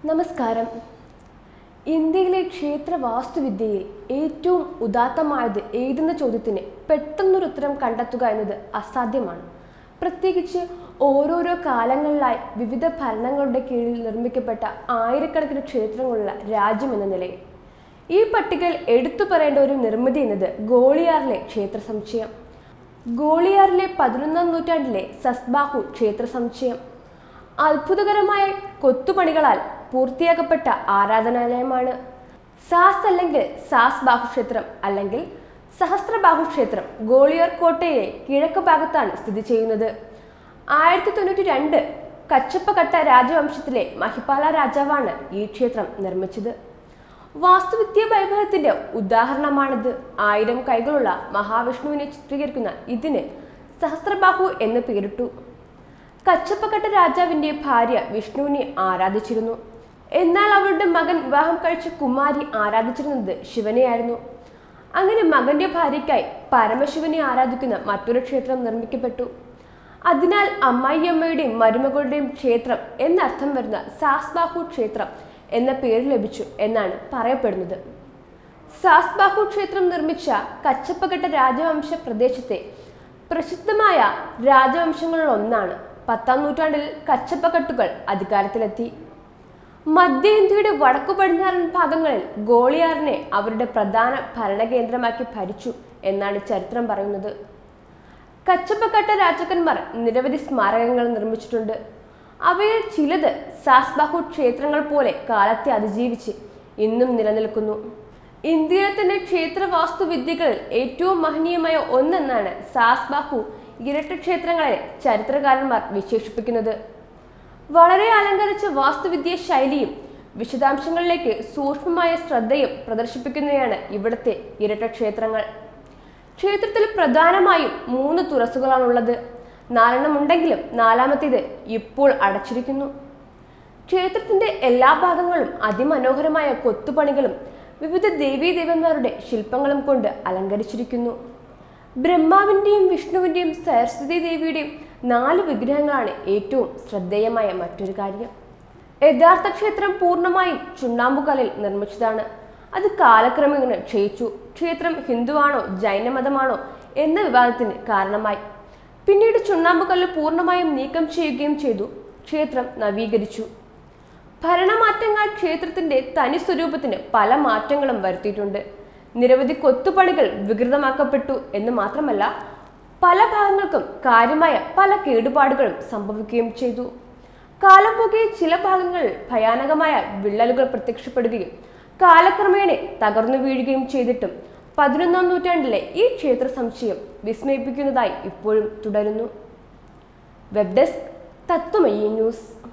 നമസ്കാരം ഇന്ത്യയിലെ ക്ഷേത്ര വാസ്തുവിദ്യയിൽ ഏറ്റവും ഉദാത്തമായത് ഏതെന്ന ചോദ്യത്തിന് പെട്ടെന്നൊരു ഉത്തരം കണ്ടെത്തുക എന്നത് അസാധ്യമാണ് പ്രത്യേകിച്ച് ഓരോരോ കാലങ്ങളിലായി വിവിധ ഭരണങ്ങളുടെ കീഴിൽ നിർമ്മിക്കപ്പെട്ട ആയിരക്കണക്കിന് ക്ഷേത്രങ്ങളുള്ള രാജ്യം എന്ന നിലയിൽ ഈ പട്ടികയിൽ എടുത്തു പറയേണ്ട ഒരു നിർമ്മിതി എന്നത് ഗോളിയാറിലെ ക്ഷേത്ര സമുച്ചയം ഗോളിയാറിലെ പതിനൊന്നാം നൂറ്റാണ്ടിലെ സസ്ബാഹു ക്ഷേത്ര സമുച്ചയം അത്ഭുതകരമായ കൊത്തുപണികളാൽ പൂർത്തിയാക്കപ്പെട്ട ആരാധനാലയമാണ് സാസ് അല്ലെങ്കിൽ സാസ് ബാഹുക്ഷേത്രം അല്ലെങ്കിൽ സഹസ്രബാഹു ക്ഷേത്രം ഗോളിയർ കോട്ടയിലെ കിഴക്ക് ഭാഗത്താണ് സ്ഥിതി ചെയ്യുന്നത് ആയിരത്തി തൊണ്ണൂറ്റി രണ്ട് കച്ചപ്പകട്ട രാജവംശത്തിലെ മഹിപാല രാജാവാണ് ഈ ക്ഷേത്രം നിർമ്മിച്ചത് വാസ്തുവിദ്യ വൈഭവത്തിന്റെ ഉദാഹരണമാണിത് ആയിരം കൈകളുള്ള മഹാവിഷ്ണുവിനെ ചിത്രീകരിക്കുന്ന ഇതിന് സഹസ്രബാഹു എന്ന് പേരിട്ടു കച്ചപ്പക്കട്ട രാജാവിന്റെ ഭാര്യ വിഷ്ണുവിനെ ആരാധിച്ചിരുന്നു എന്നാൽ അവരുടെ മകൻ വിവാഹം കഴിച്ച കുമാരി ആരാധിച്ചിരുന്നത് ശിവനെയായിരുന്നു അങ്ങനെ മകന്റെ ഭാര്യയ്ക്കായി പരമശിവനെ ആരാധിക്കുന്ന മറ്റൊരു ക്ഷേത്രം നിർമ്മിക്കപ്പെട്ടു അതിനാൽ അമ്മായിയമ്മയുടെയും മരുമകളുടെയും ക്ഷേത്രം എന്നർത്ഥം വരുന്ന സാസ്ബാഹു ക്ഷേത്രം എന്ന പേര് ലഭിച്ചു എന്നാണ് പറയപ്പെടുന്നത് സാസ്ബാഹു ക്ഷേത്രം നിർമ്മിച്ച കച്ചപ്പകട്ട രാജവംശ പ്രദേശത്തെ പ്രസിദ്ധമായ രാജവംശങ്ങളിൽ ഒന്നാണ് പത്താം നൂറ്റാണ്ടിൽ കച്ചപ്പകട്ടുകൾ അധികാരത്തിലെത്തി മധ്യ ഇന്ത്യയുടെ വടക്കു പടിഞ്ഞാറൻ ഭാഗങ്ങളിൽ ഗോളിയാറിനെ അവരുടെ പ്രധാന ഭരണകേന്ദ്രമാക്കി ഭരിച്ചു എന്നാണ് ചരിത്രം പറയുന്നത് കച്ചപ്പക്കട്ട രാജാക്കന്മാർ നിരവധി സ്മാരകങ്ങൾ നിർമ്മിച്ചിട്ടുണ്ട് അവയിൽ ചിലത് സാസ്ബാഹു ക്ഷേത്രങ്ങൾ പോലെ കാലത്തെ അതിജീവിച്ച് ഇന്നും നിലനിൽക്കുന്നു ഇന്ത്യയിലെ തന്നെ ക്ഷേത്ര വാസ്തുവിദ്യകളിൽ ഏറ്റവും മഹനീയമായ ഒന്നെന്നാണ് സാസ്ബാഹു ഇരട്ട ക്ഷേത്രങ്ങളെ ചരിത്രകാരന്മാർ വിശേഷിപ്പിക്കുന്നത് വളരെ അലങ്കരിച്ച വാസ്തുവിദ്യ ശൈലിയും വിശദാംശങ്ങളിലേക്ക് സൂക്ഷ്മമായ ശ്രദ്ധയും പ്രദർശിപ്പിക്കുന്നവയാണ് ഇവിടുത്തെ ഇരട്ട ക്ഷേത്രങ്ങൾ ക്ഷേത്രത്തിൽ പ്രധാനമായും മൂന്ന് തുറസുകളാണുള്ളത് നാലെണ്ണം ഉണ്ടെങ്കിലും നാലാമത്തേത് ഇപ്പോൾ അടച്ചിരിക്കുന്നു ക്ഷേത്രത്തിന്റെ എല്ലാ ഭാഗങ്ങളും അതിമനോഹരമായ കൊത്തുപണികളും വിവിധ ദേവീദേവന്മാരുടെ ശില്പങ്ങളും കൊണ്ട് അലങ്കരിച്ചിരിക്കുന്നു ബ്രഹ്മാവിന്റെയും വിഷ്ണുവിന്റെയും സരസ്വതി ദേവിയുടെയും നാല് വിഗ്രഹങ്ങളാണ് ഏറ്റവും ശ്രദ്ധേയമായ മറ്റൊരു കാര്യം യഥാർത്ഥ ക്ഷേത്രം പൂർണ്ണമായും ചുണ്ണാമ്പുകല്ലിൽ നിർമ്മിച്ചതാണ് അത് കാലക്രമേണ ക്ഷയിച്ചു ക്ഷേത്രം ഹിന്ദുവാണോ ജൈനമതമാണോ എന്ന വിവാദത്തിന് കാരണമായി പിന്നീട് ചുണ്ണാമ്പുകല്ല് പൂർണ്ണമായും നീക്കം ചെയ്യുകയും ചെയ്തു ക്ഷേത്രം നവീകരിച്ചു ഭരണമാറ്റങ്ങൾ ക്ഷേത്രത്തിന്റെ തനി സ്വരൂപത്തിന് പല മാറ്റങ്ങളും വരുത്തിയിട്ടുണ്ട് നിരവധി കൊത്തുപണികൾ വികൃതമാക്കപ്പെട്ടു എന്ന് മാത്രമല്ല പല ഭാഗങ്ങൾക്കും കാര്യമായ പല കേടുപാടുകളും സംഭവിക്കുകയും ചെയ്തു കാലം പോകെ ചില ഭാഗങ്ങളിൽ ഭയാനകമായ വിള്ളലുകൾ പ്രത്യക്ഷപ്പെടുകയും കാലക്രമേണ തകർന്നു വീഴുകയും ചെയ്തിട്ടും പതിനൊന്നാം നൂറ്റാണ്ടിലെ ഈ ക്ഷേത്ര സമുച്ചയം വിസ്മയിപ്പിക്കുന്നതായി ഇപ്പോഴും തുടരുന്നു വെബ് ഡെസ്ക് തത്വമയി ന്യൂസ്